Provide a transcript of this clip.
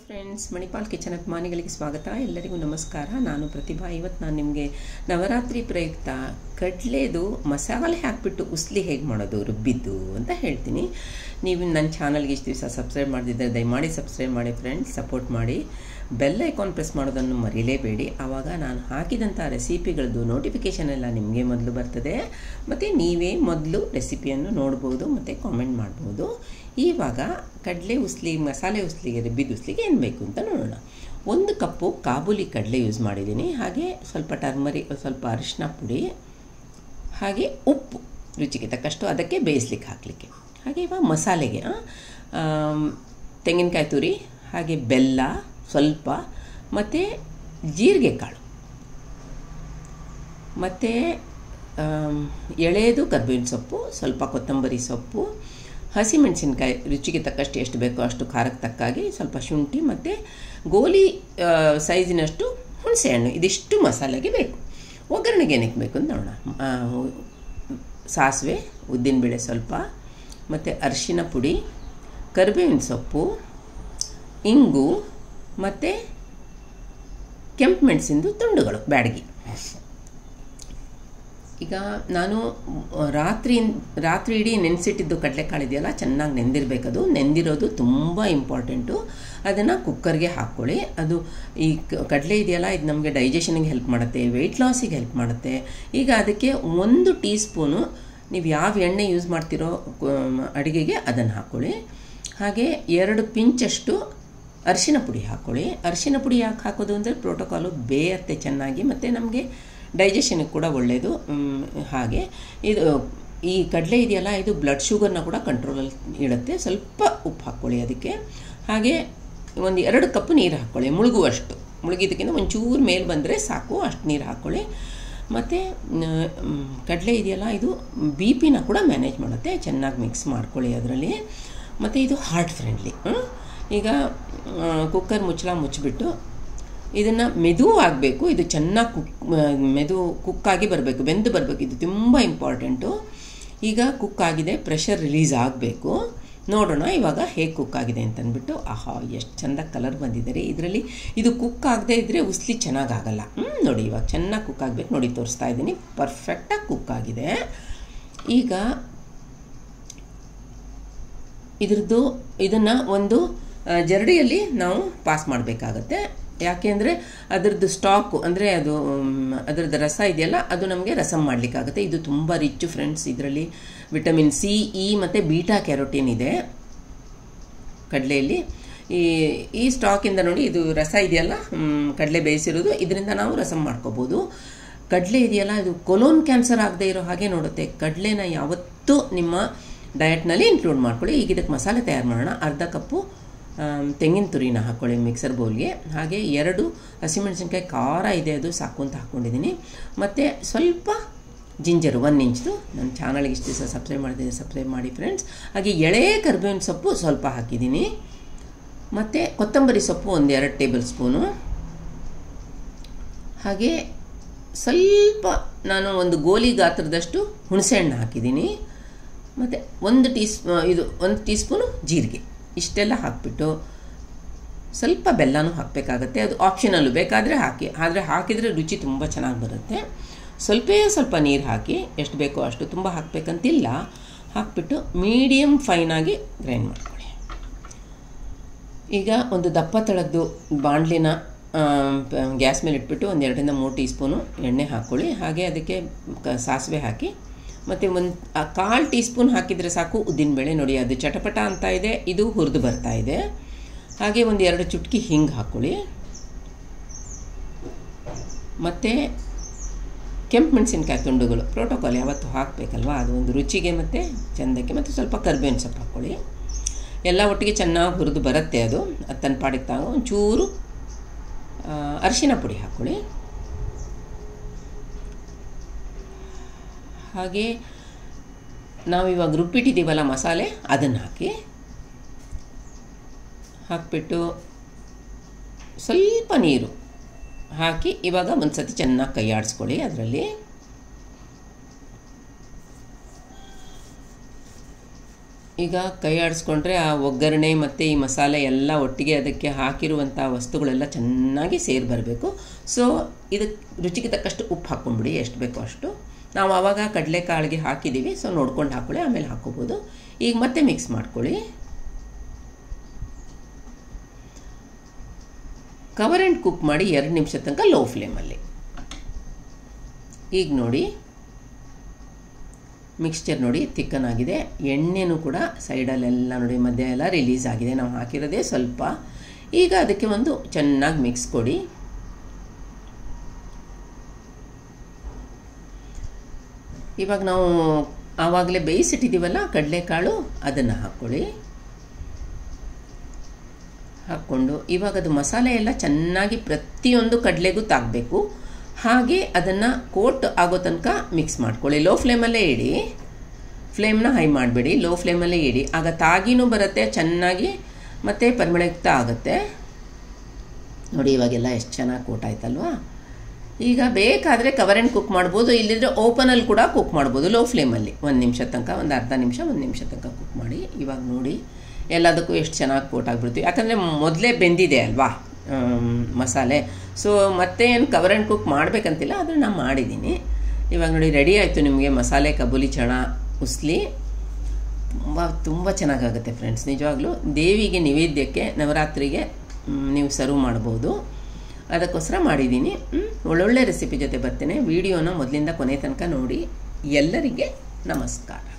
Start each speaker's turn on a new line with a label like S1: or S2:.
S1: friends Manipal kitchen ಅಭಿಮಾನಿಗಳಿಗೆ ಸ್ವಾಗತ ಎಲ್ಲರಿಗೂ ನಮಸ್ಕಾರ ನಾನು ಪ್ರತಿಭಾ ಇವತ್ತು ನಾನು ನಿಮಗೆ ನವರಾತ್ರಿ ಪ್ರಯುಕ್ತ ಕಡಲೆದು ಮಸಾಲೆ ಹಾಕಿಬಿಟ್ಟು ಉಸ್ಲಿ ಹೇಗೆ ಮಾಡೋದು ರುಬ್ಬಿದ್ದು ಅಂತ ಹೇಳ್ತೀನಿ ನೀವು ನನ್ನ ಚಾನಲ್ಗೆ ಇಷ್ಟು ದಿವಸ ಸಬ್ಸ್ಕ್ರೈಬ್ ಮಾಡದಿದ್ದರೆ ದಯಮಾಡಿ ಸಬ್ಸ್ಕ್ರೈಬ್ ಮಾಡಿ ಫ್ರೆಂಡ್ಸ್ ಸಪೋರ್ಟ್ ಮಾಡಿ ಬೆಲ್ ಐಕಾನ್ ಪ್ರೆಸ್ ಮಾಡೋದನ್ನು ಮರೀಲೇಬೇಡಿ ಆವಾಗ ನಾನು ಹಾಕಿದಂಥ ರೆಸಿಪಿಗಳದ್ದು ನೋಟಿಫಿಕೇಷನ್ ಎಲ್ಲ ನಿಮಗೆ ಮೊದಲು ಬರ್ತದೆ ಮತ್ತು ನೀವೇ ಮೊದಲು ರೆಸಿಪಿಯನ್ನು ನೋಡ್ಬೋದು ಮತ್ತು ಕಾಮೆಂಟ್ ಮಾಡ್ಬೋದು ಇವಾಗ ಕಡಲೆ ಉಸ್ಲಿ ಮಸಾಲೆ ಉಸ್ಲಿಗೆ ರುಬ್ಬಿದ ಉಸ್ಲಿಗೆ ಏನು ಬೇಕು ಅಂತ ನೋಡೋಣ ಒಂದು ಕಪ್ಪು ಕಾಬೂಲಿ ಕಡಲೆ ಯೂಸ್ ಮಾಡಿದ್ದೀನಿ ಹಾಗೆ ಸ್ವಲ್ಪ ಟರ್ಮರಿ ಸ್ವಲ್ಪ ಅರಿಶಿನ ಪುಡಿ ಹಾಗೆ ಉಪ್ಪು ರುಚಿಗೆ ತಕ್ಕಷ್ಟು ಅದಕ್ಕೆ ಬೇಯಿಸ್ಲಿಕ್ಕೆ ಹಾಕಲಿಕ್ಕೆ ಹಾಗೆ ಇವಾಗ ಮಸಾಲೆಗೆ ತೆಂಗಿನಕಾಯಿ ತುರಿ ಹಾಗೆ ಬೆಲ್ಲ ಸ್ವಲ್ಪ ಮತ್ತು ಜೀರಿಗೆ ಕಾಳು ಮತ್ತು ಎಳೆದು ಕರ್ಬೇವಿನ ಸೊಪ್ಪು ಸ್ವಲ್ಪ ಕೊತ್ತಂಬರಿ ಸೊಪ್ಪು ಹಸಿಮೆಣಸಿನ್ಕಾಯಿ ರುಚಿಗೆ ತಕ್ಕಷ್ಟು ಎಷ್ಟು ಬೇಕೋ ಅಷ್ಟು ಖಾರಕ್ಕೆ ತಕ್ಕಾಗಿ ಸ್ವಲ್ಪ ಶುಂಠಿ ಮತ್ತು ಗೋಲಿ ಸೈಜಿನಷ್ಟು ಹುಣಸೆಹಣ್ಣು ಇದಿಷ್ಟು ಮಸಾಲೆಗೆ ಬೇಕು ಒಗ್ಗರಣೆಗೆ ಏನಕ್ಕೆ ಬೇಕು ಅಂತ ನೋಡೋಣ ಸಾಸಿವೆ ಉದ್ದಿನಬೇಳೆ ಸ್ವಲ್ಪ ಮತ್ತು ಅರಿಶಿನ ಪುಡಿ ಕರಿಬೇವಿನ ಸೊಪ್ಪು ಇಂಗು ಮತ್ತು ಕೆಂಪು ಮೆಣಸಿಂದು ತುಂಡುಗಳು ಬ್ಯಾಡಗಿ ಈಗ ನಾನು ರಾತ್ರಿ ರಾತ್ರಿ ಇಡೀ ನೆನೆಸಿಟ್ಟಿದ್ದು ಕಡಲೆಕಾಳು ಇದೆಯಲ್ಲ ಚೆನ್ನಾಗಿ ನೆಂದಿರಬೇಕದು ನೆಂದಿರೋದು ತುಂಬ ಇಂಪಾರ್ಟೆಂಟು ಅದನ್ನು ಕುಕ್ಕರ್ಗೆ ಹಾಕ್ಕೊಳ್ಳಿ ಅದು ಈ ಕಡಲೆ ಇದೆಯಲ್ಲ ಇದು ನಮಗೆ ಡೈಜೆಷನಿಗೆ ಹೆಲ್ಪ್ ಮಾಡುತ್ತೆ ವೆಯ್ಟ್ ಲಾಸಿಗೆ ಹೆಲ್ಪ್ ಮಾಡುತ್ತೆ ಈಗ ಅದಕ್ಕೆ ಒಂದು ಟೀ ಸ್ಪೂನು ನೀವು ಯಾವ ಎಣ್ಣೆ ಯೂಸ್ ಮಾಡ್ತಿರೋ ಅಡುಗೆಗೆ ಅದನ್ನು ಹಾಕ್ಕೊಳ್ಳಿ ಹಾಗೆ ಎರಡು ಪಿಂಚಷ್ಟು ಅರಿಶಿನ ಪುಡಿ ಹಾಕ್ಕೊಳ್ಳಿ ಅರಿಶಿನ ಪುಡಿ ಯಾಕೆ ಹಾಕೋದು ಅಂದರೆ ಪ್ರೋಟೋಕಾಲು ಬೇಯತ್ತೆ ಚೆನ್ನಾಗಿ ಮತ್ತು ನಮಗೆ ಡೈಜೆಷನ್ಗೆ ಕೂಡ ಒಳ್ಳೆಯದು ಹಾಗೆ ಇದು ಈ ಕಡಲೆ ಇದೆಯಲ್ಲ ಇದು ಬ್ಲಡ್ ಶುಗರ್ನ ಕೂಡ ಕಂಟ್ರೋಲಲ್ಲಿ ಇಡುತ್ತೆ ಸ್ವಲ್ಪ ಉಪ್ಪು ಹಾಕ್ಕೊಳ್ಳಿ ಅದಕ್ಕೆ ಹಾಗೆ ಒಂದು ಎರಡು ಕಪ್ ನೀರು ಹಾಕ್ಕೊಳ್ಳಿ ಮುಳುಗುವಷ್ಟು ಮುಳುಗಿದ್ದಕ್ಕಿಂತ ಒಂಚೂರು ಮೇಲೆ ಬಂದರೆ ಸಾಕು ಅಷ್ಟು ನೀರು ಹಾಕ್ಕೊಳ್ಳಿ ಮತ್ತು ಕಡಲೆ ಇದೆಯಲ್ಲ ಇದು ಬಿ ಪಿನ ಕೂಡ ಮ್ಯಾನೇಜ್ ಮಾಡುತ್ತೆ ಚೆನ್ನಾಗಿ ಮಿಕ್ಸ್ ಮಾಡ್ಕೊಳ್ಳಿ ಅದರಲ್ಲಿ ಮತ್ತು ಇದು ಹಾರ್ಟ್ ಫ್ರೆಂಡ್ಲಿ ಈಗ ಕುಕ್ಕರ್ ಮುಚ್ಚಳ ಮುಚ್ಚಿಬಿಟ್ಟು ಇದನ್ನು ಮೆದು ಆಗಬೇಕು ಇದು ಚೆನ್ನಾಗಿ ಕುಕ್ ಮೆದು ಕುಕ್ಕಾಗಿ ಬರಬೇಕು ಬೆಂದು ಬರಬೇಕು ಇದು ತುಂಬ ಇಂಪಾರ್ಟೆಂಟು ಈಗ ಕುಕ್ ಆಗಿದೆ ಪ್ರೆಷರ್ ರಿಲೀಸ್ ಆಗಬೇಕು ನೋಡೋಣ ಇವಾಗ ಹೇಗೆ ಕುಕ್ ಆಗಿದೆ ಅಂತಂದ್ಬಿಟ್ಟು ಆಹಾ ಎಷ್ಟು ಚೆಂದ ಕಲರ್ ಬಂದಿದ್ದಾರೆ ಇದರಲ್ಲಿ ಇದು ಕುಕ್ ಆಗದೆ ಇದ್ದರೆ ಉಸ್ಲಿ ಚೆನ್ನಾಗಾಗಲ್ಲ ಹ್ಞೂ ನೋಡಿ ಇವಾಗ ಚೆನ್ನಾಗಿ ಕುಕ್ ಆಗಬೇಕು ನೋಡಿ ತೋರಿಸ್ತಾ ಇದ್ದೀನಿ ಪರ್ಫೆಕ್ಟಾಗಿ ಕುಕ್ ಆಗಿದೆ ಈಗ ಇದ್ರದ್ದು ಇದನ್ನು ಒಂದು ಜರಡಿಯಲ್ಲಿ ನಾವು ಪಾಸ್ ಮಾಡಬೇಕಾಗತ್ತೆ ಯಾಕೆಂದರೆ ಅದರದ್ದು ಸ್ಟಾಕು ಅಂದರೆ ಅದು ಅದರದ್ದು ರಸ ಇದೆಯಲ್ಲ ಅದು ನಮಗೆ ರಸಮ್ ಮಾಡಲಿಕ್ಕಾಗುತ್ತೆ ಇದು ತುಂಬ ರಿಚ್ಚು ಫ್ರೆಂಡ್ಸ್ ಇದರಲ್ಲಿ ವಿಟಮಿನ್ ಸಿ ಇ ಮತ್ತು ಬೀಟಾ ಕ್ಯಾರೋಟಿನ್ ಇದೆ ಕಡಲೆಯಲ್ಲಿ ಈ ಈ ಸ್ಟಾಕಿಂದ ನೋಡಿ ಇದು ರಸ ಇದೆಯಲ್ಲ ಕಡಲೆ ಬೇಯಿಸಿರೋದು ಇದರಿಂದ ನಾವು ರಸಮ್ ಮಾಡ್ಕೋಬೋದು ಕಡಲೆ ಇದೆಯಲ್ಲ ಇದು ಕೊಲೋನ್ ಕ್ಯಾನ್ಸರ್ ಆಗದೆ ಇರೋ ಹಾಗೆ ನೋಡುತ್ತೆ ಕಡಲೆನ ಯಾವತ್ತೂ ನಿಮ್ಮ ಡಯಟ್ನಲ್ಲಿ ಇನ್ಕ್ಲೂಡ್ ಮಾಡ್ಕೊಳ್ಳಿ ಈಗ ಇದಕ್ಕೆ ಮಸಾಲೆ ತಯಾರು ಮಾಡೋಣ ಅರ್ಧ ಕಪ್ಪು ತೆಂಗಿನ ತುರಿನ ಹಾಕ್ಕೊಳ್ಳಿ ಮಿಕ್ಸರ್ ಬೌಲ್ಗೆ ಹಾಗೆ ಎರಡು ಹಸಿಮೆಣಸಿನ್ಕಾಯಿ ಖಾರ ಇದೆ ಅದು ಸಾಕು ಅಂತ ಹಾಕ್ಕೊಂಡಿದ್ದೀನಿ ಮತ್ತು ಸ್ವಲ್ಪ ಜಿಂಜರು ಒನ್ ಇಂಚ್ದು ನನ್ನ ಚಾನಲ್ಗೆ ಇಷ್ಟು ದಿವಸ ಸಬ್ಸ್ಕ್ರೈಬ್ ಮಾಡಿದ್ದೀನಿ ಸಬ್ಸ್ಕ್ರೈಬ್ ಮಾಡಿ ಫ್ರೆಂಡ್ಸ್ ಹಾಗೆ ಎಳೆ ಕರಿಬೇವಿನ ಸೊಪ್ಪು ಸ್ವಲ್ಪ ಹಾಕಿದ್ದೀನಿ ಮತ್ತು ಕೊತ್ತಂಬರಿ ಸೊಪ್ಪು ಒಂದು ಎರಡು ಟೇಬಲ್ ಸ್ಪೂನು ಹಾಗೆ ಸ್ವಲ್ಪ ನಾನು ಒಂದು ಗೋಲಿ ಗಾತ್ರದಷ್ಟು ಹುಣಸೆಹಣ್ಣು ಹಾಕಿದ್ದೀನಿ ಮತ್ತು ಒಂದು ಟೀ ಇದು ಒಂದು ಟೀ ಸ್ಪೂನು ಜೀರಿಗೆ ಇಷ್ಟೆಲ್ಲ ಹಾಕಿಬಿಟ್ಟು ಸ್ವಲ್ಪ ಬೆಲ್ಲನೂ ಹಾಕಬೇಕಾಗತ್ತೆ ಅದು ಆಪ್ಷನಲ್ಲು ಬೇಕಾದರೆ ಹಾಕಿ ಆದರೆ ಹಾಕಿದರೆ ರುಚಿ ತುಂಬ ಚೆನ್ನಾಗಿ ಬರುತ್ತೆ ಸ್ವಲ್ಪೇ ಸ್ವಲ್ಪ ನೀರು ಹಾಕಿ ಎಷ್ಟು ಬೇಕೋ ಅಷ್ಟು ತುಂಬ ಹಾಕಬೇಕಂತಿಲ್ಲ ಹಾಕಿಬಿಟ್ಟು ಮೀಡಿಯಮ್ ಫೈನಾಗಿ ಗ್ರೈಂಡ್ ಮಾಡ್ಕೊಳ್ಳಿ ಈಗ ಒಂದು ದಪ್ಪ ತಳದ್ದು ಬಾಣಲಿನ ಗ್ಯಾಸ್ ಮೇಲೆ ಇಟ್ಬಿಟ್ಟು ಒಂದು ಎರಡರಿಂದ ಮೂರು ಟೀ ಸ್ಪೂನು ಎಣ್ಣೆ ಹಾಕ್ಕೊಳ್ಳಿ ಹಾಗೆ ಅದಕ್ಕೆ ಸಾಸಿವೆ ಹಾಕಿ ಮತ್ತು ಒಂದು ಕಾಲು ಟೀ ಸ್ಪೂನ್ ಹಾಕಿದರೆ ಸಾಕು ಉದ್ದಿನಬೇಳೆ ನೋಡಿ ಅದು ಚಟಪಟ ಅಂತ ಇದೆ ಇದು ಹುರಿದು ಬರ್ತಾ ಇದೆ ಹಾಗೆ ಒಂದು ಎರಡು ಚುಟ್ಕಿ ಹಿಂಗೆ ಹಾಕ್ಕೊಳ್ಳಿ ಮತ್ತು ಕೆಂಪು ಮೆಣಸಿನ್ಕಾಯಿ ತುಂಡುಗಳು ಪ್ರೋಟೋಕಾಲ್ ಯಾವತ್ತೂ ಹಾಕಬೇಕಲ್ವ ಅದು ಒಂದು ರುಚಿಗೆ ಮತ್ತು ಚೆಂದಕ್ಕೆ ಮತ್ತು ಸ್ವಲ್ಪ ಕರ್ಬೇವಿನ ಸೊಪ್ಪು ಹಾಕ್ಕೊಳ್ಳಿ ಎಲ್ಲ ಒಟ್ಟಿಗೆ ಚೆನ್ನಾಗಿ ಹುರಿದು ಬರುತ್ತೆ ಅದು ಅದು ತನ್ನ ಪಾಡಿಗೆ ತಾಗ ಒಂಚೂರು ಅರಿಶಿನ ಪುಡಿ ಹಾಕ್ಕೊಳ್ಳಿ ಹಾಗೆ ನಾವಿವಾಗ ರುಬ್ಬಿಟ್ಟಿದ್ದೀವಲ್ಲ ಮಸಾಲೆ ಅದನ್ನು ಹಾಕಿ ಹಾಕಿಬಿಟ್ಟು ಸ್ವಲ್ಪ ನೀರು ಹಾಕಿ ಇವಾಗ ಒಂದು ಸತಿ ಚೆನ್ನಾಗಿ ಕೈ ಆಡಿಸ್ಕೊಳ್ಳಿ ಅದರಲ್ಲಿ ಈಗ ಕೈ ಆಡಿಸ್ಕೊಂಡ್ರೆ ಆ ಒಗ್ಗರಣೆ ಮತ್ತು ಈ ಮಸಾಲೆ ಎಲ್ಲ ಒಟ್ಟಿಗೆ ಅದಕ್ಕೆ ಹಾಕಿರುವಂಥ ವಸ್ತುಗಳೆಲ್ಲ ಚೆನ್ನಾಗಿ ಸೇರಿ ಬರಬೇಕು ಸೊ ಇದಕ್ಕೆ ರುಚಿಗೆ ತಕ್ಕಷ್ಟು ಉಪ್ಪು ಹಾಕ್ಕೊಂಬಿಡಿ ಎಷ್ಟು ಬೇಕೋ ಅಷ್ಟು ನಾವು ಆವಾಗ ಕಡಲೆಕಾಳಿಗೆ ಹಾಕಿದ್ದೀವಿ ಸೊ ನೋಡ್ಕೊಂಡು ಹಾಕ್ಕೊಳ್ಳಿ ಆಮೇಲೆ ಹಾಕ್ಕೋಬೋದು ಈಗ ಮತ್ತೆ ಮಿಕ್ಸ್ ಮಾಡ್ಕೊಳ್ಳಿ ಕವರ್ ಆ್ಯಂಡ್ ಕುಕ್ ಮಾಡಿ ಎರಡು ನಿಮಿಷ ತನಕ ಲೋ ಫ್ಲೇಮಲ್ಲಿ ಈಗ ನೋಡಿ ಮಿಕ್ಸ್ಚರ್ ನೋಡಿ ತಿಕ್ಕನ್ ಆಗಿದೆ ಎಣ್ಣೆನೂ ಕೂಡ ಸೈಡಲ್ಲೆಲ್ಲ ನೋಡಿ ಮಧ್ಯ ಎಲ್ಲ ರಿಲೀಸ್ ಆಗಿದೆ ನಾವು ಹಾಕಿರೋದೇ ಸ್ವಲ್ಪ ಈಗ ಅದಕ್ಕೆ ಒಂದು ಚೆನ್ನಾಗಿ ಮಿಕ್ಸ್ ಕೊಡಿ ಇವಾಗ ನಾವು ಆವಾಗಲೇ ಬೇಯಿಸಿಟ್ಟಿದ್ದೀವಲ್ಲ ಕಡಲೆಕಾಳು ಅದನ್ನು ಹಾಕ್ಕೊಳ್ಳಿ ಹಾಕ್ಕೊಂಡು ಇವಾಗ ಅದು ಮಸಾಲೆ ಎಲ್ಲ ಚೆನ್ನಾಗಿ ಪ್ರತಿಯೊಂದು ಕಡಲೆಗೂ ತಾಗಬೇಕು ಹಾಗೆ ಅದನ್ನು ಕೋಟ್ ಆಗೋ ತನಕ ಮಿಕ್ಸ್ ಮಾಡ್ಕೊಳ್ಳಿ ಲೋ ಫ್ಲೇಮಲ್ಲೇ ಇಡಿ ಫ್ಲೇಮ್ನ ಹೈ ಮಾಡಬೇಡಿ ಲೋ ಫ್ಲೇಮಲ್ಲೇ ಇಡಿ ಆಗ ತಾಗಿನೂ ಬರುತ್ತೆ ಚೆನ್ನಾಗಿ ಮತ್ತು ಪರಿಮಳಯುಕ್ತ ಆಗುತ್ತೆ ನೋಡಿ ಇವಾಗೆಲ್ಲ ಎಷ್ಟು ಚೆನ್ನಾಗಿ ಕೋಟ್ ಆಯ್ತಲ್ವಾ ಈಗ ಬೇಕಾದರೆ ಕವರ್ ಆ್ಯಂಡ್ ಕುಕ್ ಮಾಡ್ಬೋದು ಇಲ್ಲಿದ್ರೆ ಓಪನಲ್ಲಿ ಕೂಡ ಕುಕ್ ಮಾಡ್ಬೋದು ಲೋ ಫ್ಲೇಮಲ್ಲಿ ಒಂದು ನಿಮಿಷ ತನಕ ಒಂದು ಅರ್ಧ ನಿಮಿಷ ಒಂದು ನಿಮಿಷ ತನಕ ಕುಕ್ ಮಾಡಿ ಇವಾಗ ನೋಡಿ ಎಲ್ಲದಕ್ಕೂ ಎಷ್ಟು ಚೆನ್ನಾಗಿ ಕೋಟ್ ಆಗಿಬಿಡ್ತೀವಿ ಯಾಕಂದರೆ ಮೊದಲೇ ಬೆಂದಿದೆ ಅಲ್ವಾ ಮಸಾಲೆ ಸೊ ಮತ್ತೆ ಏನು ಕವರ್ ಆ್ಯಂಡ್ ಕುಕ್ ಮಾಡಬೇಕಂತಿಲ್ಲ ಅದನ್ನು ನಾನು ಮಾಡಿದ್ದೀನಿ ಇವಾಗ ನೋಡಿ ರೆಡಿ ಆಯಿತು ನಿಮಗೆ ಮಸಾಲೆ ಕಬೂಲಿ ಚಣ ಉಸ್ಲಿ ತುಂಬ ತುಂಬ ಚೆನ್ನಾಗಾಗುತ್ತೆ ಫ್ರೆಂಡ್ಸ್ ನಿಜವಾಗ್ಲೂ ದೇವಿಗೆ ನೈವೇದ್ಯಕ್ಕೆ ನವರಾತ್ರಿಗೆ ನೀವು ಸರ್ವ್ ಮಾಡ್ಬೋದು ಅದಕ್ಕೋಸ್ಕರ ಮಾಡಿದ್ದೀನಿ ಒಳ್ಳೊಳ್ಳೆ ರೆಸಿಪಿ ಜೊತೆ ಬರ್ತೇನೆ ವಿಡಿಯೋನ ಮೊದಲಿಂದ ಕೊನೆ ತನಕ ನೋಡಿ ಎಲ್ಲರಿಗೆ ನಮಸ್ಕಾರ